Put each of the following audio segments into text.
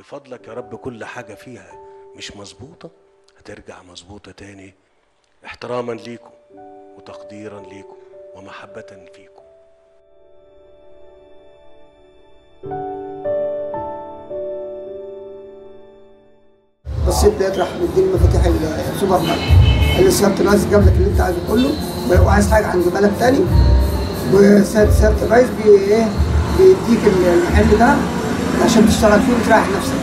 فضلك يا رب كل حاجة فيها مش مظبوطة هترجع مظبوطة تاني احتراما ليكم وتقديرا ليكم ومحبة فيكم بصيت لقيت راح مديني مفاتيح السوبر ماركت قال لي سياده الرئيس جاب لك اللي انت عايزه كله ولو عايز حاجه عند بالك تاني وسياده سيادة الرئيس بي ايه بيديك المحل ده عشان تشتغل فيه وتريح نفسك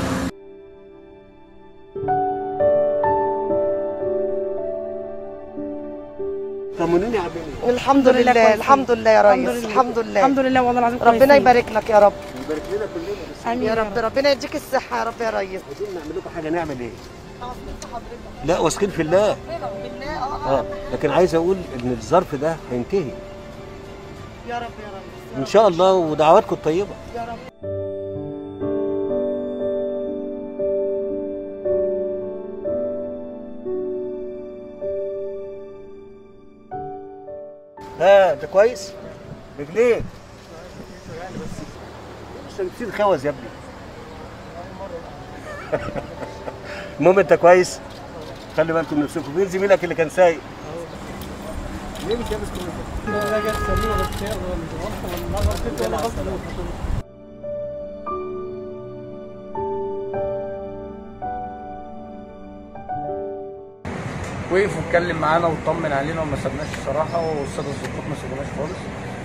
طمنيني يا عبيني الحمد لله كويسين. الحمد لله يا الحمد ريس لله. الحمد لله الحمد لله والله العظيم ربنا كويسين. يبارك لك يا رب يبارك لنا كلنا بس امين يا رب ربنا يديك الصحه يا رب يا ريس عايزين نعمل لكم حاجة نعمل ايه؟ لا واثقين في الله اه لكن عايز اقول ان الظرف ده هينتهي يا رب يا ريس ان شاء الله ودعواتكم الطيبة يا رب ها انت كويس؟ رجليك مش بتصير خوز يا ابني المهم انت كويس خلي بالكم من نفسكم مين زميلك اللي كان سايق؟ ليه مش لابس كويس؟ وقف واتكلم معانا وطمن علينا وما سابناش الصراحه والساده الضباط ما سابوناش خالص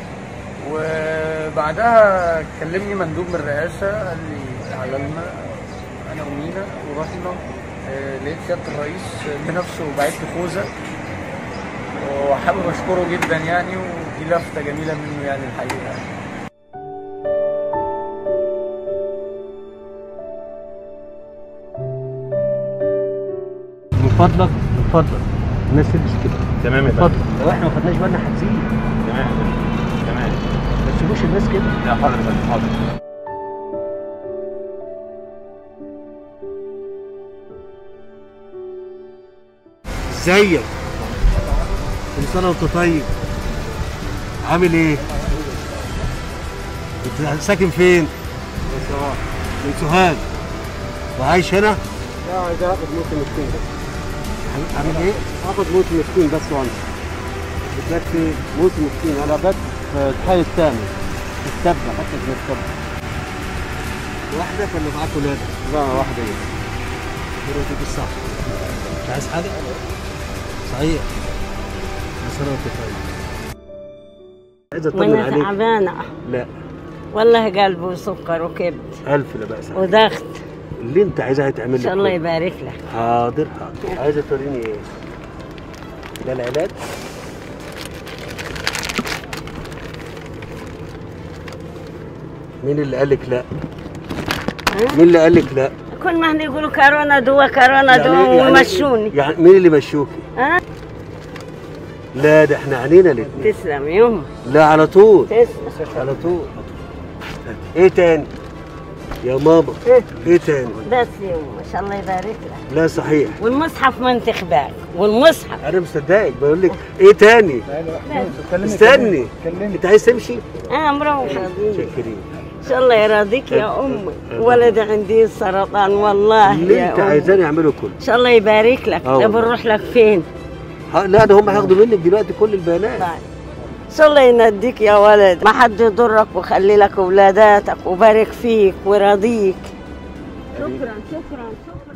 وبعدها كلمني مندوب من الرئاسه قال لي تعالى لنا انا ومينا ورحنا آه، لقيت سياده الرئيس بنفسه بعت لي خوذه وحابب اشكره جدا يعني ودي لفته جميله منه يعني الحقيقه يعني. من فضلك من فضلك الناس تلبس كده تمام يا اتفضل فندم لو احنا ما خدناش بالنا هتزيد تمام يا فندم تمام ما تسيبوش الناس كده لا حاضر يا فندم حاضر ازيك كل سنه وانت طيب عامل ايه انت ساكن فين من سوهاج وعايش هنا لا عايز اخد موسم مسكين بس عامل ايه اخد موسم مسكين بس وانت بتبات فين موسم مسكين انا بات في الحي الثامن السبع حتى في السبع لوحدك ولا معاك ولادك لا واحده هي مراتك الصح مش عايز حاجه صحيح كل سنه وانت طيب عايز اطمن وانا عليك تعبانه لا والله قلب وسكر وكبد الف لا باس عليك. وضغط اللي انت عايزها هيتعمل ان لك شاء الله كله. يبارك لك حاضر حاضر عايزه توريني ايه ده العلاج مين اللي قال لك لا مين اللي قال لك لا كل ما احنا يقولوا كورونا دواء كورونا دواء ويمشوني يعني مين اللي مشوكي ها لا ده احنا عنينا الاثنين تسلم يوم لا على طول تسلم على طول ايه تاني يا ماما إيه؟ ايه تاني بس يوم ما شاء الله يبارك لك لا صحيح والمصحف ما انتخباك والمصحف انا مصدقك بقول لك ايه تاني استني انت عايز تمشي اه مروحه شكرين ان شاء الله يراضيك يا امي ولد عندي سرطان والله اللي يا انت أمي. عايزاني اعمله كله ان شاء الله يبارك لك آه ده والله. بنروح لك فين ها- لا ده هم هياخدوا منك دلوقتي كل البيانات طيب ان شاء الله ينديك يا ولد ما حد يضرك ويخلي لك اولاداتك وبارك فيك ويرضيك شكرا شكرا شكرا